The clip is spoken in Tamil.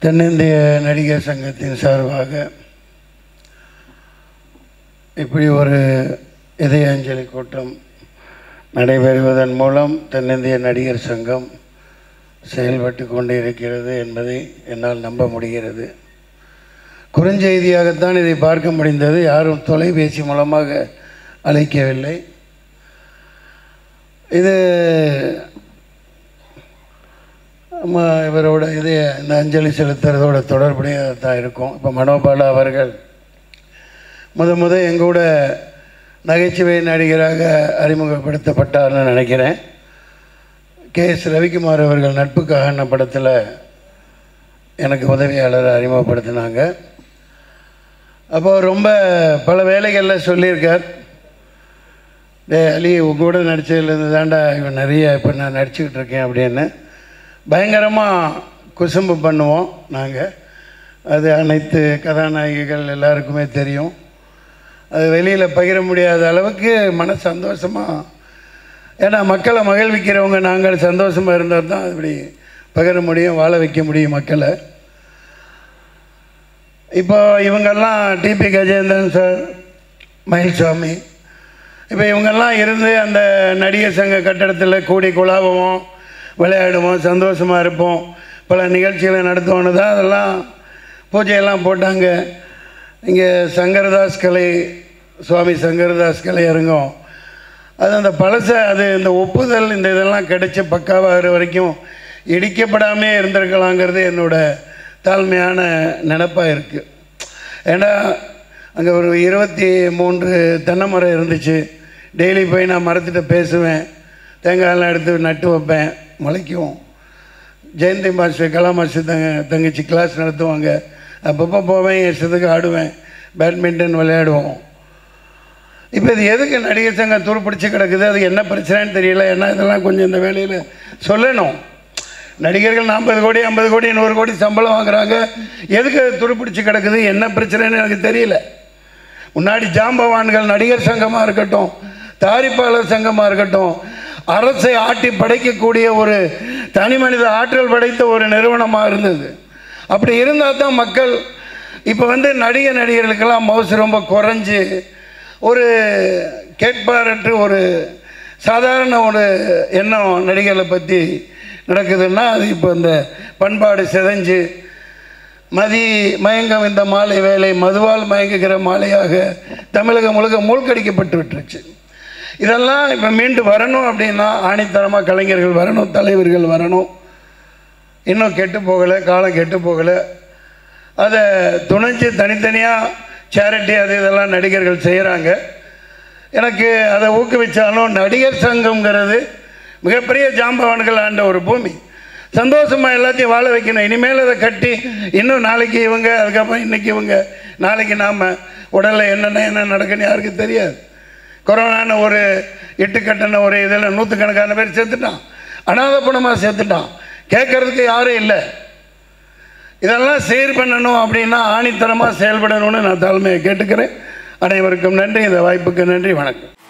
தென்னிந்திய நடிகர் சங்கத்தின் சார்பாக இப்படி ஒரு இதய அஞ்சலி கூட்டம் நடைபெறுவதன் மூலம் தென்னிந்திய நடிகர் சங்கம் செயல்பட்டு கொண்டு இருக்கிறது என்பதை என்னால் நம்ப முடிகிறது குறுஞ்செய்தியாகத்தான் இதை பார்க்க முடிந்தது யாரும் தொலைபேசி மூலமாக அழைக்கவில்லை இது நம்ம இவரோட இது இந்த அஞ்சலி செலுத்துறதோட தொடர்புடையதாக தான் இருக்கும் இப்போ மனோபாலா அவர்கள் முத முத எங்கூட நகைச்சுவை நடிகராக அறிமுகப்படுத்தப்பட்டார்னு நினைக்கிறேன் கே எஸ் ரவிக்குமார் அவர்கள் நட்புக்காக படத்தில் எனக்கு உதவியாளரை அறிமுகப்படுத்தினாங்க அப்போ ரொம்ப பல வேலைகளில் சொல்லியிருக்கார் டே அலி உங்க கூட நடித்ததுலேருந்து தாண்டா இவன் நிறைய இப்போ நான் நடிச்சுக்கிட்டு இருக்கேன் அப்படின்னு பயங்கரமாக குசும்பு பண்ணுவோம் நாங்கள் அது அனைத்து கதாநாயகிகள் எல்லாருக்குமே தெரியும் அது வெளியில் பகிர முடியாத அளவுக்கு மன சந்தோஷமாக ஏன்னா மக்களை மகிழ்விக்கிறவங்க நாங்கள் சந்தோஷமாக இருந்தால் தான் இப்படி பகிர முடியும் வாழ வைக்க முடியும் மக்களை இப்போ இவங்கெல்லாம் டிபி கஜேந்திரன் சார் மயில்சாமி இப்போ இவங்கெல்லாம் இருந்து அந்த நடிகர் சங்க கட்டடத்தில் கூடி குழாவுவோம் விளையாடுவோம் சந்தோஷமாக இருப்போம் பல நிகழ்ச்சிகளை நடத்துவோன்னு தான் அதெல்லாம் பூஜையெல்லாம் போட்டாங்க இங்கே சங்கரதாஸ் கலை சுவாமி சங்கரதாஸ் கலை அரங்கம் அது அந்த பழச அது இந்த ஒப்புதல் இந்த இதெல்லாம் கிடைச்ச பக்காவாகிற வரைக்கும் இடிக்கப்படாமே இருந்திருக்கலாங்கிறது என்னோட தாழ்மையான நினப்பாக இருக்குது ஏன்னா அங்கே ஒரு இருபத்தி மூன்று தென்னை மரம் இருந்துச்சு டெய்லி போய் நான் மரத்திட்ட பேசுவேன் தேங்காயெல்லாம் எடுத்து நட்டு வைப்பேன் முளைக்கும் ஜெயந்தி மாஸ்டர் கலா மாஸ்டர் தங்க தங்கச்சி கிளாஸ் நடத்துவாங்க அப்பப்போ போவேன் என் இஷ்டத்துக்கு ஆடுவேன் பேட்மிண்டன் விளையாடுவோம் இப்போ இது எதுக்கு நடிகர் சங்கம் துருப்பிடிச்சு கிடக்குது அது என்ன பிரச்சனைன்னு தெரியல ஏன்னா இதெல்லாம் கொஞ்சம் இந்த வேலையில் சொல்லணும் நடிகர்கள் நாற்பது கோடி ஐம்பது கோடி நூறு கோடி சம்பளம் வாங்குறாங்க எதுக்கு அது துருப்பிடிச்சு கிடக்குது என்ன பிரச்சனைன்னு எனக்கு தெரியல முன்னாடி ஜாம்பவான்கள் நடிகர் சங்கமாக இருக்கட்டும் தயாரிப்பாளர் சங்கமாக இருக்கட்டும் அரசை ஆட்டி படைக்கக்கூடிய ஒரு தனி மனித ஆற்றல் படைத்த ஒரு நிறுவனமாக இருந்தது அப்படி இருந்தால் தான் மக்கள் இப்போ வந்து நடிகை நடிகர்களுக்கெல்லாம் மவுசு ரொம்ப குறைஞ்சு ஒரு கேட்பாரற்று ஒரு சாதாரண ஒரு எண்ணம் நடிகர்களை பற்றி நடக்குதுன்னா அது இப்போ இந்த பண்பாடு சிதைஞ்சு மதி மயங்கம் இந்த மாலை வேலை மதுவால் மயங்குகிற மாலையாக தமிழகம் முழுக்க மூழ்கடிக்கப்பட்டு விட்டுருச்சு இதெல்லாம் இப்போ மீண்டு வரணும் அப்படின்னா ஆணித்தரமாக கலைஞர்கள் வரணும் தலைவர்கள் வரணும் இன்னும் கெட்டு போகலை காலம் கெட்டு போகலை அதை துணைஞ்சு தனித்தனியாக சேரிட்டி அது இதெல்லாம் நடிகர்கள் செய்கிறாங்க எனக்கு அதை ஊக்குவிச்சாலும் நடிகர் சங்கம்ங்கிறது மிகப்பெரிய ஜாம்பவான்கள் ஆண்ட ஒரு பூமி சந்தோஷமாக எல்லாத்தையும் வாழ வைக்கணும் இனிமேல் அதை கட்டி இன்னும் நாளைக்கு இவங்க அதுக்கப்புறம் இன்றைக்கி இவங்க நாளைக்கு நாம் உடலில் என்னென்ன என்ன நடக்குன்னு யாருக்கும் தெரியாது கொரோனான்னு ஒரு இட்டு கட்டின ஒரு இதில் நூற்றுக்கணக்கான பேர் சேர்த்துட்டான் அனாத பணமாக சேர்த்துட்டான் கேட்கறதுக்கு யாரும் இல்லை இதெல்லாம் சீர் பண்ணணும் அப்படின்னா ஆணித்தரமாக செயல்படணும்னு நான் தலைமையை கேட்டுக்கிறேன் அனைவருக்கும் நன்றி இந்த வாய்ப்புக்கு நன்றி வணக்கம்